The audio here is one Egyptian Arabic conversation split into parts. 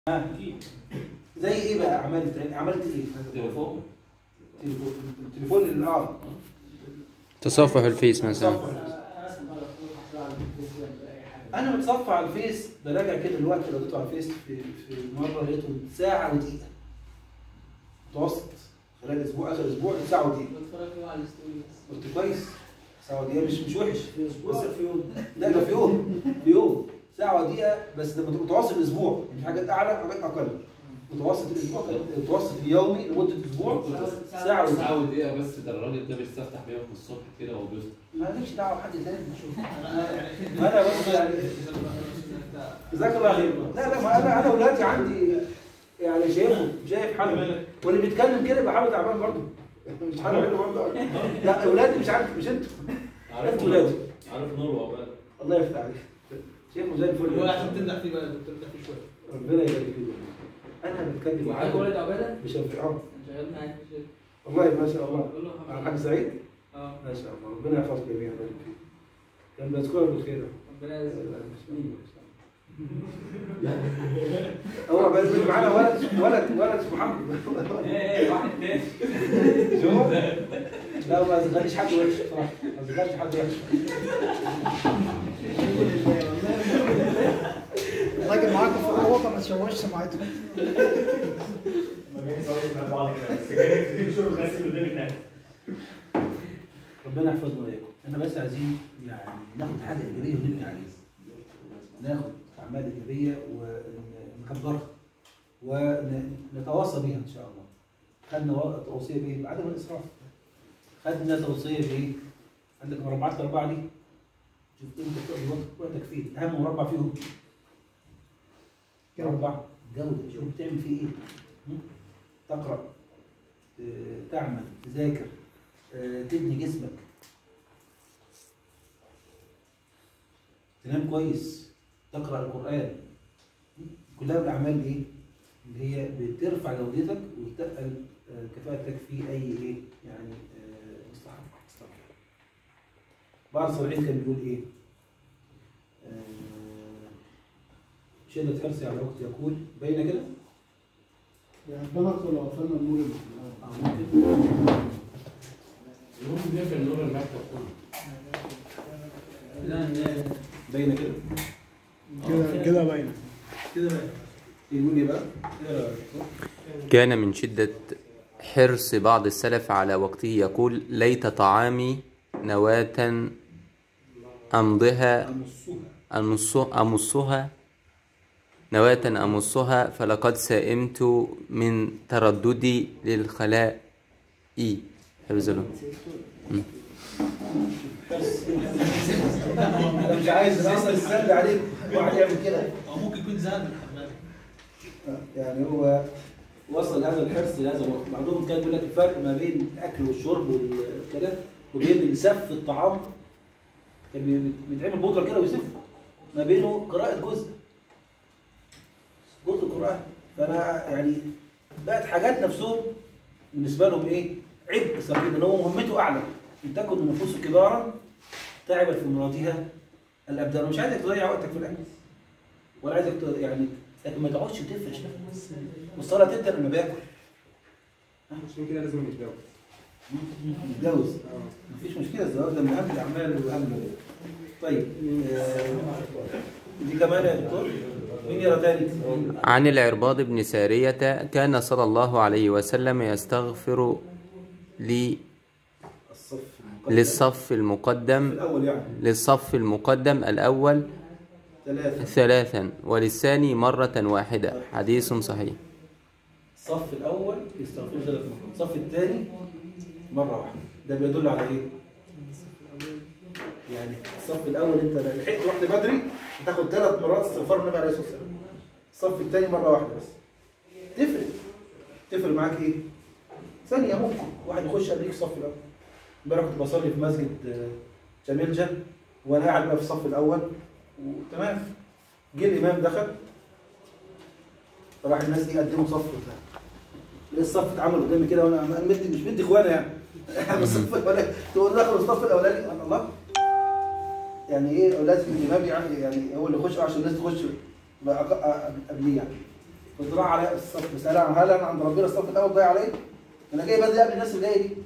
ها زي ايه بقى عملت عملت ايه؟ تليفون تليفون التليفون اللي اه تصفح الفيس مثلا انا متصفح على الفيس براجع كده الوقت اللي قضيته على الفيس في, في مره لقيته ساعه ودقيقه متوسط خلال اسبوع اخر اسبوع ساعه ودقيقه بتفرج على الستوري بس قلت كويس ساعه ودقيقه مش مش وحش في اسبوع في يوم لا ده في يوم في يوم ساعه ودقيقه بس ده متوسط الاسبوع يعني حاجات اعلى حاجات اقل متوسط الاسبوع كان المتوسط اليومي لمده اسبوع ساعه ودقيقه ساعة ودقيقة بس ده الراجل ده بيستفتح بيهم في الصبح كده وهو بيفطر مالكش دعوه بحد تاني انا بس يعني جزاك الله خير لا لا ما انا انا اولادي عندي يعني شايفهم شايف حالهم واللي بيتكلم كده يبقى حاله تعبان برضه مش حاله حلو برضه لا اولادي مش عارف مش انتوا عرفت ولادي عارف نور وعقبال الله يفتح عليك شايفهم زي الفل هو عشان تمدح فيه بقى تمدح فيه شويه ربنا يبارك فيك انا بتكلم وعندك ولد عباده؟ مش اه شغال معاك في الشركه والله ما شاء الله قول له على الحمد الحاج لله. سعيد اه ما شاء الله ربنا يحفظك جميعا ويبارك فيك كان بيذكرك بالخير ربنا يرزقك هو بس معانا ولد ولد ولد اسمه محمد ايه واحد تاني شوف لا ما تخليش حد وحش بصراحه ما تخليش حد وحش الراجل معاكم في الاوضه ما تشوهش سمعتهم ربنا يحفظنا وياكم احنا بس عايزين يعني ناخد حاجه ايجابيه ونبني عليها ناخد اعمال ايجابيه ونكبرها ونتواصى بيها ان شاء الله خدنا و- توصيه بايه؟ بعدم الاسراف خدنا توصيه بايه؟ عندك مربعات الاربعه دي شوف انت بتقضي وقت- وقتك فين اهم مربع فيهم مربع جوده شوف بتعمل فيه ايه م? تقرا ت- تعمل تذاكر آه، تبني جسمك تنام كويس تقرا القران كلها من الاعمال ايه اللي هي بترفع جودتك وتقل آه، كفاءتك في اي ايه يعني آه، مصلحه مصلحة. بعض الصالحين كان بيقول ايه آه، شدة حرصي على الوقت يقول باينه كده ربنا لو قفلنا النور اللي في الأول. آه، ممكن النور بيقفل نور المكتب كله باينه كده كده كده باينه كده بقى يقول ايه بقى ايه رايك كان من شدة حرص بعض السلف على وقته يقول ليت طعامي نواة أمضها نصها أمص- أمصها نواة أمصها فلقد سئمت من ترددي للخلاء إي حفظ الله انا مش عايز اصل السلب عليك واحد يعمل كده او ممكن يكون زاد من الحمام يعني هو وصل هذا الحرص لهذا الوقت بعضهم كان بيقول لك الفرق ما بين الاكل والشرب والكلام وبين سف الطعام كان بي- بيتعمل بودره كده ويسف ما بينه قراءه جزء جزء القران فانا يعني بقت حاجات نفسهم بالنسبه لهم ايه عبء ثقيل ان هو مهمته اعلى ان تكن النفوس كبارا تعبت في مراتها الابدان مش عايزك تضيع وقتك في الاكل ولا عايزك ت- يعني لكن ما تقعدش تفرش نفسك والصلاه تبدا لما بياكل عشان كده لازم نتجوز يتجوز مفيش مشكله الزواج ده من اهم الاعمال واهم الواجبات. طيب آه، دي كمان يا دكتور مين يرى تاني؟ عن العرباض بن سارية كان صلى الله عليه وسلم يستغفر لي الصف المقدم. للصف المقدم الاول يعني للصف المقدم الأول ثلاثه ثلاثا وللثاني مرة واحدة حديث صحيح الصف الاول يستغفر ثلاث مرات الصف الثاني مره واحده ده بيدل على ايه؟ يعني الصف الاول انت لو لحقت رحت بدري هتاخد ثلاث مرات استغفار النبي عليه الصلاه والسلام الصف الثاني مره واحده بس تفرق تفرق معاك ايه؟ ثانيه ممكن واحد يخش قبليك الصف الاول امبارح كنت بصلي في مسجد آه، جميلجة وانا قاعد بقى في الصف الاول وتمام جه الامام دخل فراح الناس دي قدموا صف وبتاع لقيت الصف اتعمل قدامي كده وانا انا مدي مش مدي اخوانا يعني انا الصف ولا تقول دخلوا الصف الاولاني أنا الله يعني ايه لازم الامام يعني يعني هو اللي يخش عشان الناس تخش بقى أق- قبليه يعني كنت رايح على الصف بس انا هل انا عند ربنا الصف الاول ضايع عليا؟ انا جاي بدري قبل الناس اللي جايه دي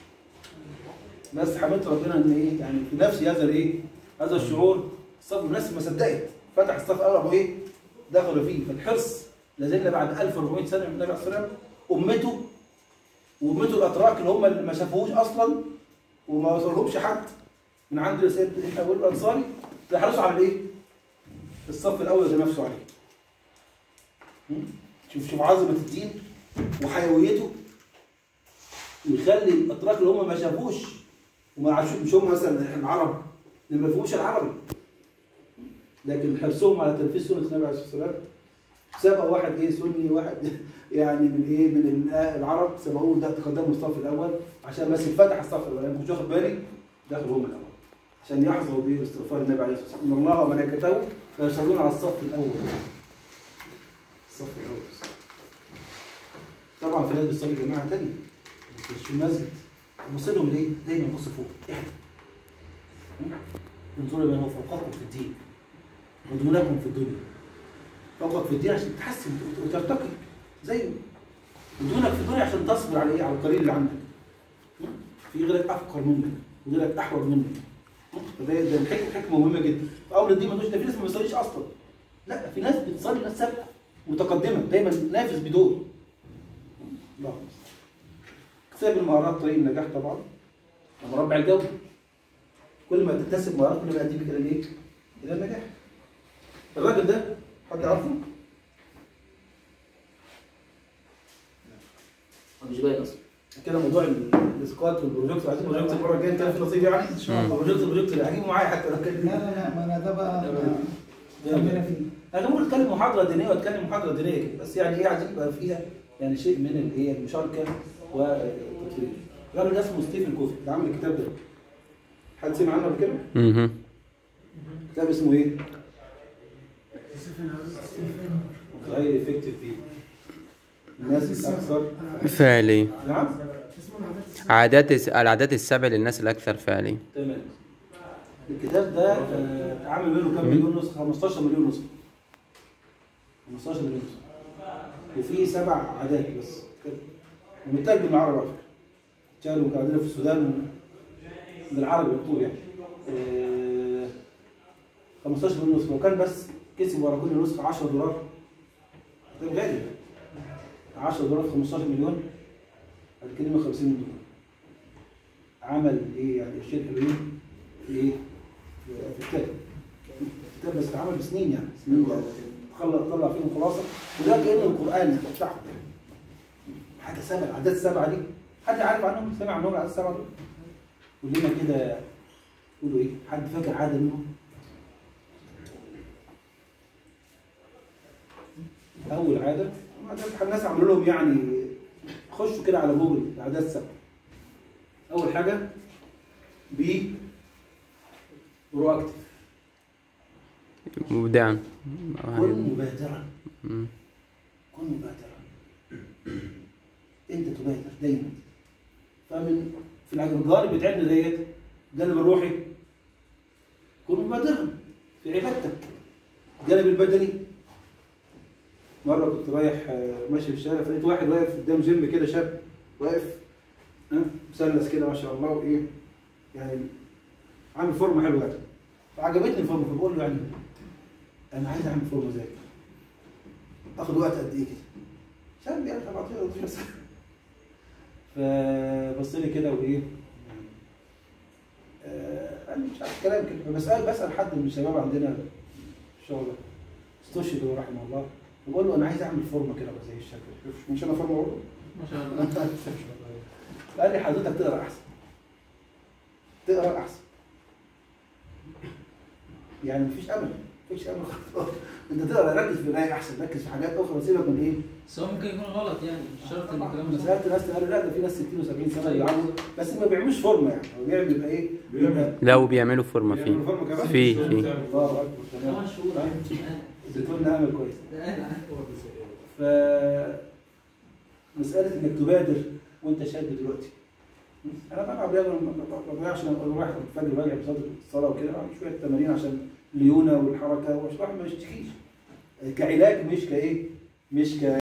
بس حمدت ربنا ان ايه يعني في نفسي هذا الايه هذا الشعور الصف الناس ما صدقت فتح الصف الاول ابو ايه دخلوا فيه فالحرص لازلنا بعد 1400 سنه من النبي عليه الصلاه والسلام امته وامته الاتراك اللي هم اللي ما شافوهوش اصلا وما وصلهمش حد من عند سيد ابو الانصاري تحرصوا على الايه؟ الصف الاول اللي نفسه عليه. م? شوف شوف عظمه الدين وحيويته ويخلي الاتراك اللي هم ما شافوش وما عاشوش مش هم مثلا العرب اللي ما فيهوش العربي لكن حرصهم على تنفيذ سنه النبي عليه الصلاه والسلام سبق واحد ايه سني واحد يعني من ايه من العرب سبقوه ده تقدموا الصف الاول عشان بس فتح الصف الاول انا ما كنتش واخد بالي دخلوا هم الاول عشان يحظوا باستغفار النبي عليه الصلاه والسلام ان الله وملائكته يصلون على الصف الاول الصف الاول طبعا في ناس بتصلي جماعه تانية مش في المسجد نبص لهم ليه؟ دايما نبص فوق احنا انظروا بما فوقكم في الدين ودونكم في الدنيا فوقك في الدين عشان تحسن وترتقي زيه ودونك في الدنيا عشان تصبر على ايه؟ على القليل اللي عندك في غيرك افقر منك وغيرك احوج منك فده ده الحكمه حكمه مهمه جدا اول الدين ما ده في ناس ما بيصليش اصلا لا في ناس بتصلي ناس سابقه متقدمه دايما نافذ بدور الله اكتساب المهارات طريق النجاح طبعا مربع الجو كل ما تكتسب مهارات كل ما يؤديك الى الايه؟ الى النجاح الراجل ده حد عارفه؟ مش باين اصلا كده موضوع الاسقاط والبروجكت عايزين بروجكت المره الجايه كان في نصيب يعني ان شاء الله. بروجكت البروجكت اللي هجيبه معايا حتى لو لا كان لا لا ما انا ده بقى خلينا فيه انا ممكن اتكلم محاضره دينيه واتكلم محاضره دينيه كده بس يعني ايه عايزين يبقى فيها يعني شيء من الايه المشاركه والتطوير الراجل ده اسمه ستيفن كوفي اللي عامل الكتاب ده حد سمع عنه قبل كده؟ مهم. كتاب اسمه ايه؟ غير افكتيف فيه الناس الاكثر فعلي نعم عادات الس- العادات السبع للناس الأكثر فعلي تمام الكتاب ده آه، عامل منه كام مليون نسخه 15 مليون نسخه 15 مليون نسخه وفي سبع عادات بس كده ومترجم بالعربي على فكره اشتغلوا كان عندنا في السودان بالعربي مكتوب يعني آه، 15 مليون نسخه وكان بس كسب ورا كل نسخه 10 دولار كتاب غالي 10 دولار في 15 مليون بعد كده 150 دولار عمل ايه يعني اشياء حلوين في ايه؟ في الكتاب الكتاب بس اتعمل بسنين يعني سنين خلق طلع فيهم خلاصه وده كانه القران بتاعهم حاجه سبع العادات السبعه دي حد عارف عنهم سمع عنهم العادات السبعه دول؟ قول لنا كده قولوا ايه؟ حد فاكر عاده منهم؟ اول عاده عادات الناس عملوا لهم يعني خشوا كده على جوجل العادات السبعه اول حاجه بي برو اكتف مبدعا كن مبادرا مم. كن مبادرا انت تبادر دايما فمن في الجانب بتاعنا ديت الجانب الروحي كن مبادرا في عبادتك الجانب البدني مره كنت رايح آه، ماشي في الشارع فلقيت واحد واقف قدام جيم كده شاب واقف ها مثلث كده ما شاء الله وايه يعني عامل فورمه حلوه يعني فعجبتني الفورمه فبقول له يعني انا عايز اعمل فورمه زي كده اخد وقت قد ايه كده شاب يعني 17 18 سنه فبص لي كده وايه آه، قال لي مش عارف كلام كده فبسال بسال حد من الشباب عندنا في الشغل استشهد هو رحمه الله بقول له انا عايز اعمل فورمه كده أبقى زي الشكل شوف مش انا فورمه برضه ما شاء الله قال لي حضرتك تقرا احسن تقرا احسن يعني مفيش امل مفيش امل خالص انت تقرا ركز في القرايه احسن ركز في حاجات اخرى سيبك من ايه بس هو ممكن يكون غلط يعني مش شرط ان الكلام انا ده سالت ناس قالوا لا ده في ناس 60 و70 سنه بيلعبوا بس ما بيعملوش فورمه يعني هو بيعمل يبقى ايه؟ بيبقى لا وبيعملوا فورمة بيعملوا فيه فورمه كمان في في الله اكبر تمام خمس شهور الدكتور ده عامل كويس ده ف مساله انك تبادر وانت شاب دلوقتي انا بلعب رياضه ما ما بضيعش انا رايح الفجر راجع بصلي الصلاه وكده بعمل شويه تمارين عشان الليونه والحركه وعشان الواحد ما يشتكيش كعلاج مش كايه؟ مش ك